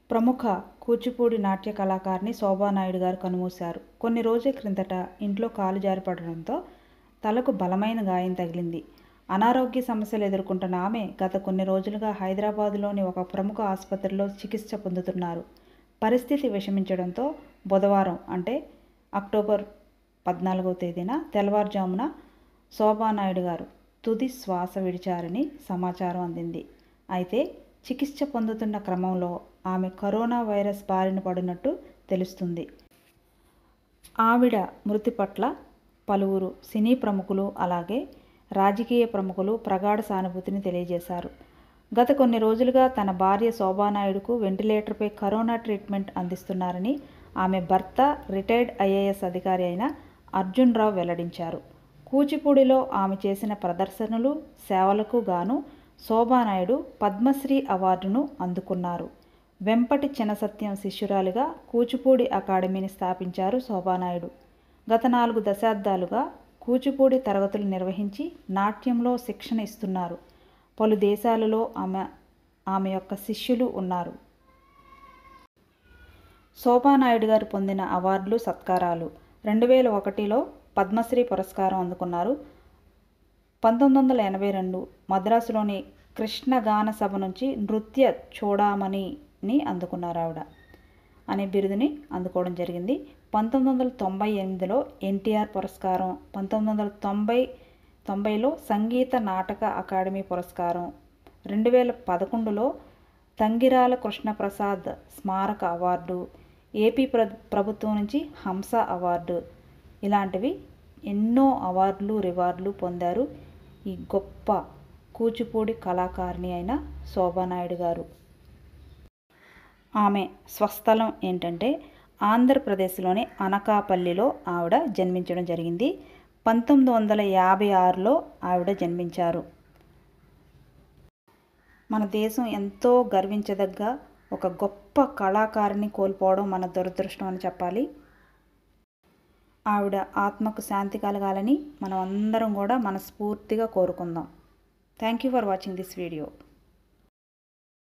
ప్రముఖ కూచిపూడి నాట్య కళాకారిణి శోభానాయుడు గారు కనుమూశారు కొన్ని రోజుల క్రిందట ఇంట్లో కాలు జారిపడడంతో తలకు బలమైన గాయం తగిలింది అనారోగ్య సమస్యలు ఎదుర్కొంటున్న ఆమె గత కొన్ని రోజులుగా హైదరాబాదులోని ఒక ప్రముఖ ఆసుపత్రిలో చికిత్స పొందుతున్నారు పరిస్థితి విషమించడంతో బుధవారం అంటే అక్టోబర్ పద్నాలుగవ తేదీన తెల్లవారుజామున శోభానాయుడు గారు తుది శ్వాస విడిచారని సమాచారం అందింది అయితే చికిత్స పొందుతున్న క్రమంలో ఆమె కరోనా వైరస్ బారిన పడినట్టు తెలుస్తుంది ఆవిడ మృతి పట్ల పలువురు సినీ ప్రముఖులు అలాగే రాజకీయ ప్రముఖులు ప్రగాఢ సానుభూతిని తెలియజేశారు గత కొన్ని రోజులుగా తన భార్య శోభానాయుడుకు వెంటిలేటర్పై కరోనా ట్రీట్మెంట్ అందిస్తున్నారని ఆమె భర్త రిటైర్డ్ ఐఏఎస్ అధికారి అయిన అర్జున్ రావు వెల్లడించారు కూచిపూడిలో ఆమె చేసిన ప్రదర్శనలు సేవలకు గాను శోభానాయుడు పద్మశ్రీ అవార్డును అందుకున్నారు వెంపటి చినసత్యం శిష్యురాలిగా కూచిపూడి అకాడమీని స్థాపించారు శోభానాయుడు గత నాలుగు దశాబ్దాలుగా కూచిపూడి తరగతులు నిర్వహించి నాట్యంలో శిక్షణ ఇస్తున్నారు పలు దేశాలలో ఆమె ఆమె యొక్క శిష్యులు ఉన్నారు శోభానాయుడు గారు పొందిన అవార్డులు సత్కారాలు రెండు వేల ఒకటిలో పద్మశ్రీ పురస్కారం అందుకున్నారు పంతొమ్మిది వందల ఎనభై రెండు మద్రాసులోని కృష్ణ గాన సభ నుంచి నృత్య చూడామణిని అందుకున్నారు ఆవిడ అనే బిరుదుని అందుకోవడం జరిగింది పంతొమ్మిది వందల తొంభై ఎనిమిదిలో ఎన్టీఆర్ పురస్కారం పంతొమ్మిది వందల తొంభై తొంభైలో సంగీత నాటక అకాడమీ పురస్కారం రెండు వేల పదకొండులో తంగిరాల కృష్ణప్రసాద్ స్మారక అవార్డు ఏపీ ప్ర ప్రభుత్వం నుంచి హంస అవార్డు ఇలాంటివి ఎన్నో అవార్డులు రివార్డులు పొందారు ఈ గొప్ప కూచిపూడి కళాకారిణి అయిన శోభానాయుడు గారు ఆమె స్వస్థలం ఏంటంటే ఆంధ్రప్రదేశ్లోని అనకాపల్లిలో ఆవిడ జన్మించడం జరిగింది పంతొమ్మిది వందల యాభై ఆరులో ఆవిడ జన్మించారు మన దేశం ఎంతో గర్వించదగ్గ ఒక గొప్ప కళాకారిని కోల్పోవడం మన దురదృష్టం అని చెప్పాలి ఆవిడ ఆత్మకు శాంతి కలగాలని మనం అందరం కూడా మనస్ఫూర్తిగా కోరుకుందాం thank you for watching this video